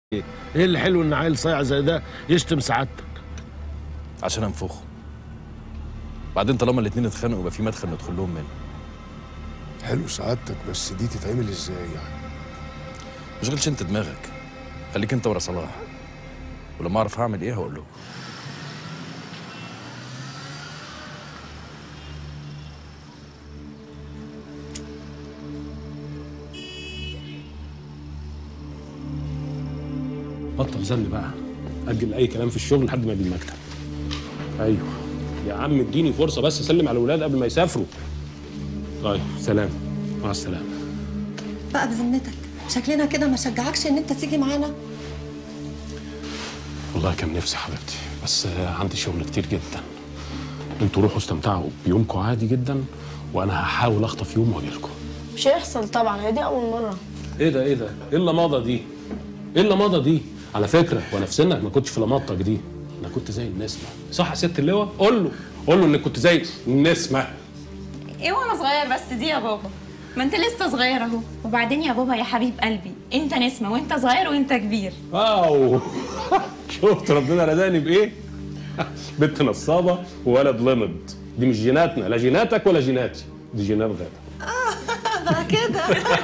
ايه ايه اللي حلو ان عيل صايع زي ده يشتم سعادتك عشان انفخه بعدين طالما الاتنين اتخانقوا يبقى في مدخل ندخل لهم منه حلو سعادتك بس دي تتعمل ازاي يعني مشغلش انت دماغك خليك انت ورا صلاح ولما اعرف هعمل ايه هقول له بطل زن بقى اجل اي كلام في الشغل لحد ما يجي المكتب ايوه يا عم اديني فرصه بس اسلم على الولاد قبل ما يسافروا طيب سلام مع السلامه بقى بذمتك شكلنا كده ما شجعكش ان انت تيجي معانا والله كان نفسي حبيبتي بس عندي شغل كتير جدا انتوا روحوا استمتعوا بيومكم عادي جدا وانا هحاول اخطف يوم واجي لكم مش هيحصل طبعا هي دي اول مره ايه ده ايه ده ايه اللماضه دي ايه اللماضه دي على فكره وانا في سنك ما كنتش في لماضتك دي انا كنت زي النسمه صح يا ست اللواء قول له قول له انك كنت زي النسمه ايه وانا صغير بس دي يا بابا ما انت لسه صغير اهو وبعدين يا بابا يا حبيب قلبي انت نسمه وانت صغير وانت كبير واو شفت ربنا رزقني بايه بنت نصابه وولد لمض دي مش جيناتنا لا جيناتك ولا جيناتي دي جينات غاده بقى كده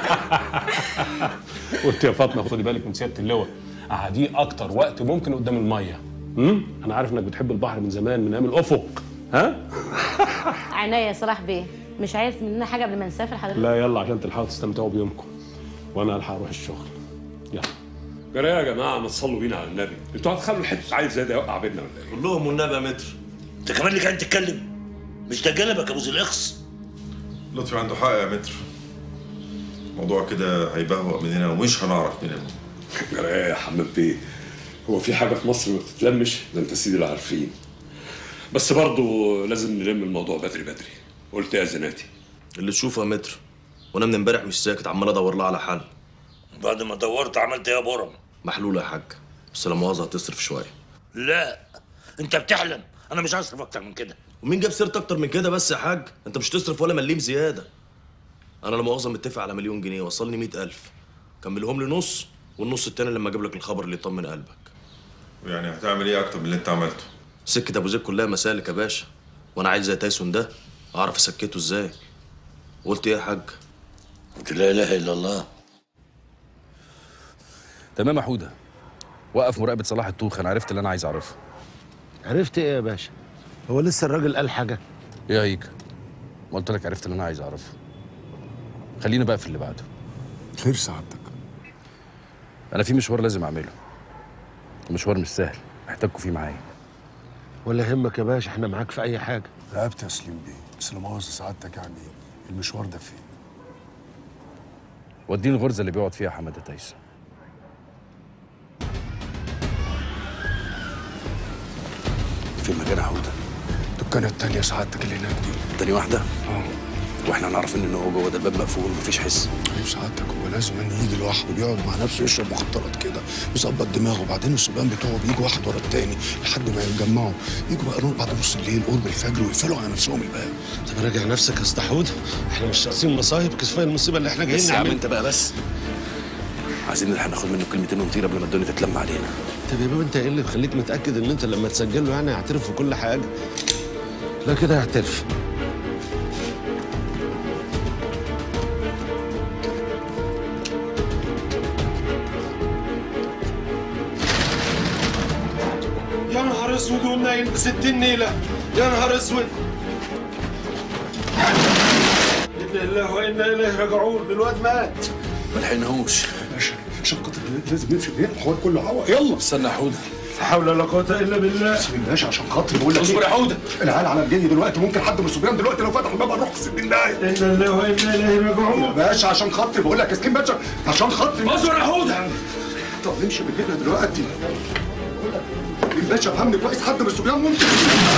قلت يا فاطمه خدي بالك من سياده اللواء قعديه اكتر وقت ممكن قدام الميه امم انا عارف انك بتحب البحر من زمان من ايام الافق ها عناية يا صلاح بيه مش عايز مننا حاجه قبل ما نسافر حضرتك لا يلا عشان تلحقوا تستمتعوا بيومكم وانا الحق اروح الشغل يلا جرى يا جماعه ما تصلوا بينا على النبي انتوا هتخلوا حته عيل زي ده يوقع بينا ولا ايه؟ قول لهم والنبي يا متر انت كمان اللي كان تتكلم مش ده جلبك يا ابو الاخس لطفي عنده حق يا متر موضوع كده هيبهوأ مننا ومش هنعرف ننام جرى يا حماد بيه هو في حاجه في مصر ما بتتلمش ده انت سيدي اللي عارفين بس برضه لازم نلم الموضوع بدري بدري قلت يا زناتي اللي تشوفه يا متر وانا من امبارح مش ساكت عمال ادور لها على حل بعد ما دورت عملت ايه يا برم محلوله يا حاج بس لا مؤاخذه هتصرف شويه لا انت بتحلم انا مش هصرف اكتر من كده ومين جاب سيرت اكتر من كده بس يا حاج انت مش تصرف ولا مليم زياده انا لا مؤاخذه متفق على مليون جنيه وصلني مئة ألف كملهم لي نص والنص التاني لما اجيب لك الخبر اللي يطمن قلبك يعني هتعمل ايه اكتر من اللي انت عملته سكه ابو زيد كلها مسالك يا باشا وانا عايز زي تايسون ده اعرف اسكته ازاي قلت ايه يا حاج قلت لا اله الا الله تمام يا حوده وقف مراقبه صلاح الطوخ انا عرفت اللي انا عايز اعرفه عرفت ايه يا باشا هو لسه الراجل قال حاجه ايه هيك ما قلت لك عرفت اللي انا عايز اعرفه خلينا بقى في اللي بعده خير سعادتك انا في مشوار لازم اعمله مشوار مش سهل محتاجكوا فيه معايا ولا يهمك يا باشا احنا معاك في اي حاجه رقبت يا سليم بيه بس لا مؤاخذه سعادتك يعني المشوار ده فين وديني الغرزه اللي بيقعد فيها حماده تايسون في مكان حوده الدكانه التانية سعادتك اللي هناك دي تاني واحده اه واحنا نعرف ان هو جوه ده الباب مقفول مفيش حس ايوه سعادتك هو لازم أن يجي لوحده بيقعد مع نفسه يشرب مخدرات كده يظبط دماغه وبعدين الصبيان بتوعه بيجوا واحد ورا التاني لحد ما يتجمعوا يجوا بقى نور بعد نص الليل قرب الفجر ويقفلوا على نفسهم الباب طب راجع نفسك يا اسطى حوده احنا مش ناقصين مصايب كفايه المصيبه اللي احنا جايين بس يا عم نعملها انت بقى بس عايزين نلحق ناخد منه كلمتين ونطير قبل ما الدنيا تتلم علينا طب يا بابا انت ايه اللي مخليك متاكد ان انت لما تسجل له يعني هيعترف في كل حاجه لا كده هيعترف يا نهار اسود ونايم ب 60 نيله يا نهار اسود انا لله وانا اليه راجعون الواد مات ما لحقناهوش باشا عشان خاطر لازم نمشي من هنا الحوار كله هوا يلا استنى يا حوده لا حول ولا قوه الا بالله سيب الباشا عشان خاطري بقول لك اصبر يا حوده العيال على الجني دلوقتي ممكن حد من الصبيان دلوقتي لو فتح الباب هنروح في 60 دقايق انا لله وانا اليه يا راجعون باشا عشان خاطري بقول لك يا سليم باشا عشان خاطري اصبر يا حوده طب نمشي من هنا دلوقتي الباشا فهمني كويس حد من الصبيان ممكن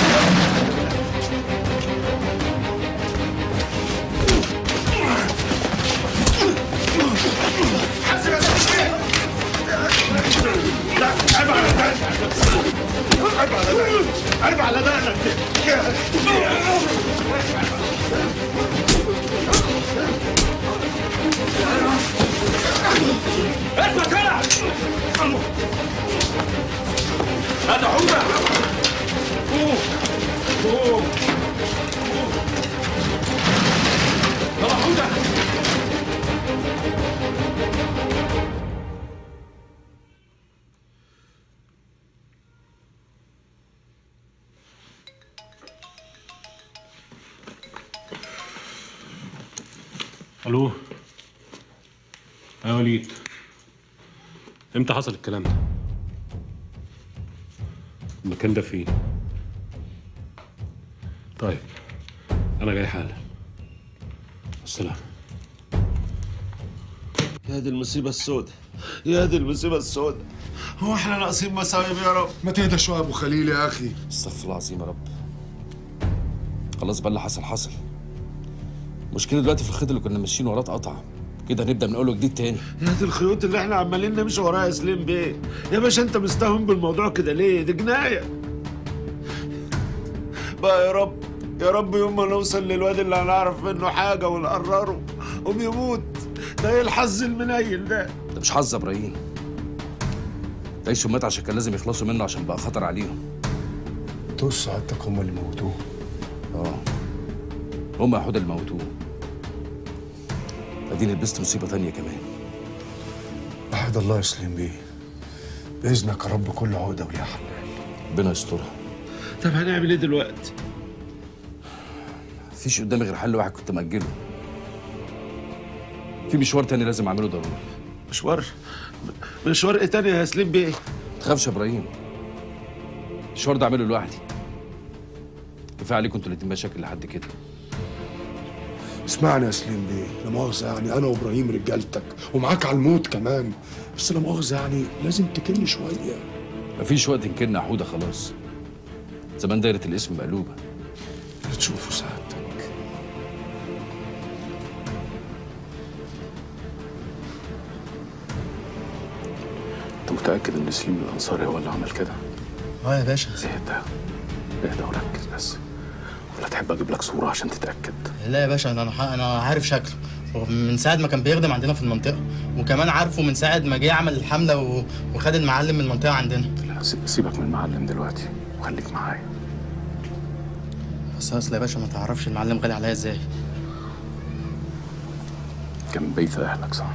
حاسب يا سيدي لا عيب على دقنك عيب على دقنك عيب على دقنك اثبت هنا هات يا حوده قوم قوم يلا حوده الو يا وليد امتى حصل الكلام ده المكان ده فين طيب انا جاي حالا السلام يا دي المصيبة السوداء يا دي المصيبة السوداء هو احنا ناقصين مصايب يا رب ما تهدى شويه يا ابو خليل يا اخي استغفر الله العظيم يا رب خلاص بقى اللي حصل حصل المشكله دلوقتي في الخيط اللي كنا ماشيين وراه اتقطع كده هنبدا من اول وجديد تاني يا دي الخيوط اللي احنا عمالين نمشي وراها يا سليم بيه يا باشا انت مستهون بالموضوع كده ليه دي جناية بقى يا رب يا رب يوم ما نوصل للواد اللي هنعرف منه حاجة ونقرره قوم يموت ده ايه الحظ المنيل ده ده مش حظ يا ابراهيم ده يسو مات عشان كان لازم يخلصوا منه عشان بقى خطر عليهم توس سعادتك هم اللي موتوه اه هم يا حوده اللي موتوه اديني لبست مصيبه تانية كمان وحد الله يسلم بيه باذنك يا رب كل عقده وليها حل ربنا يسترها طب هنعمل ايه دلوقتي مفيش قدامي غير حل واحد كنت مأجله في مشوار تاني لازم اعمله ضروري مشوار مشوار ايه تاني يا سليم بيه تخافش يا ابراهيم المشوار ده اعمله لوحدي كفايه عليكم انتوا الاتنين مشاكل لحد كده اسمعني يا سليم بيه لا مؤاخذه يعني انا وابراهيم رجالتك ومعاك على الموت كمان بس لا مؤاخذه يعني لازم تكل شويه مفيش وقت نكلنا يا حوده خلاص زمان دايره الاسم مقلوبه اللي تشوفه سعادتك انت متاكد ان سليم الانصاري هو اللي عمل كده اه يا باشا اهدى اهدى وركز بس ولا تحب اجيب لك صوره عشان تتاكد لا يا باشا انا انا انا عارف شكله من ساعة ما كان بيخدم عندنا في المنطقة وكمان عارفه من ساعة ما جه عمل الحملة و... وخد المعلم من المنطقة عندنا لا سي- سيبك من المعلم دلوقتي وخليك معايا بس اصل يا باشا ما تعرفش المعلم غالي عليا ازاي كان بيت اهلك صح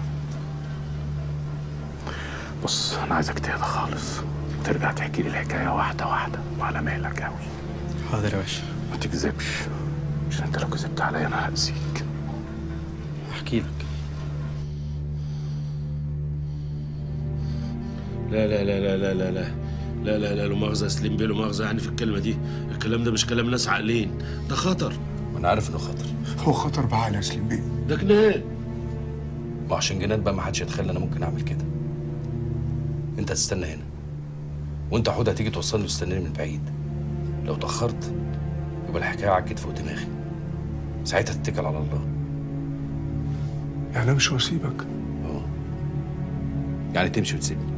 بص انا عايزك تهدى خالص وترجع تحكي لي الحكايه واحده واحده وعلى مهلك قوي حاضر يا باشا ما تكذبش عشان انت لو كذبت عليا انا هاذيك احكي لك لا لا لا لا لا لا لا لا لا لا لا مؤاخذة يا سليم بيه لا مؤاخذة يعني في الكلمة دي الكلام ده مش كلام ناس عاقلين ده خطر وانا عارف انه خطر هو خطر بعقل يا سليم بيه ده جنان ما عشان جنان بقى ما حدش يتخيل انا ممكن اعمل كده انت هتستنى هنا وانت يا حوده هتيجي توصلني وتستناني من بعيد لو اتاخرت يبقى الحكايه عكت فوق دماغي ساعتها تتكل على الله يعني انا مش هسيبك يعني تمشي وتسيبني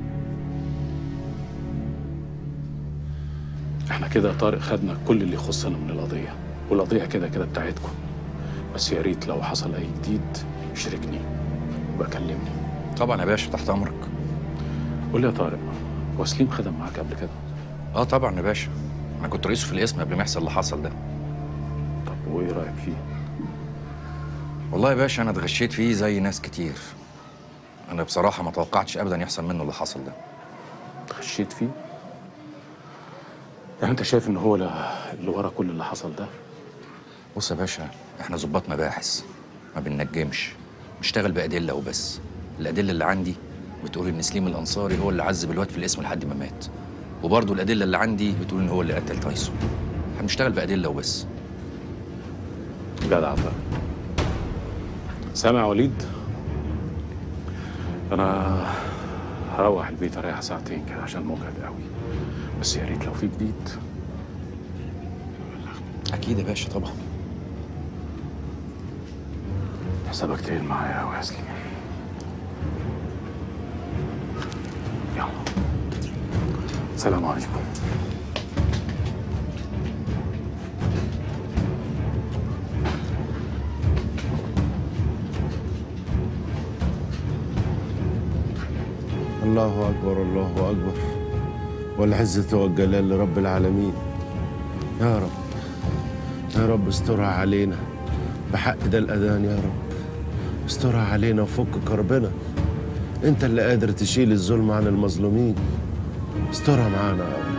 احنا كده يا طارق خدنا كل اللي يخصنا من القضيه والقضيه كده كده بتاعتكم بس يا ريت لو حصل اي جديد شاركني وبقى كلمني طبعا يا باشا تحت امرك قول لي يا طارق هو سليم خدم معاك قبل كده اه طبعا يا باشا انا كنت رئيسه في الاسم قبل ما يحصل اللي حصل ده طب وايه رايك فيه والله يا باشا انا اتغشيت فيه زي ناس كتير انا بصراحه ما توقعتش ابدا يحصل منه اللي حصل ده خشيت فيه يعني انت شايف ان هو لا- اللي ورا كل اللي حصل ده بص يا باشا احنا ظباط مباحث ما بننجمش نشتغل بادله وبس الادله اللي عندي بتقول ان سليم الانصاري هو اللي عذب الواد في الاسم لحد ما مات وبرضه الادله اللي عندي بتقول ان هو اللي قتل تايسون احنا بنشتغل بادله وبس جدع بقى سامع يا وليد انا هروح البيت اريح ساعتين كده عشان مجهد قوي بس يا ريت لو في جديد اكيد يا باشا طبعا حسابك تقيل معايا قوي يا سليم يلا سلام عليكم الله أكبر الله أكبر والعزة والجلال لرب العالمين يا رب يا رب استرها علينا بحق ده الأذان يا رب استرها علينا وفك كربنا انت اللي قادر تشيل الظلم عن المظلومين استرها معانا يا رب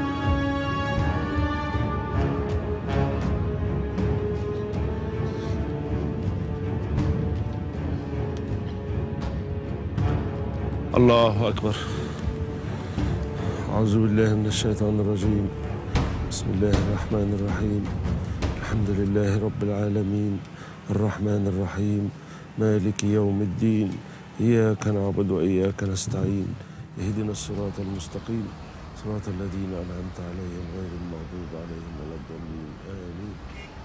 الله أكبر أعوذ بالله من الشيطان الرجيم بسم الله الرحمن الرحيم الحمد لله رب العالمين الرحمن الرحيم مالك يوم الدين إياك نعبد وإياك نستعين اهدنا الصراط المستقيم صراط الذين أنعمت عليهم غير المغضوب عليهم ولا الضالين آمين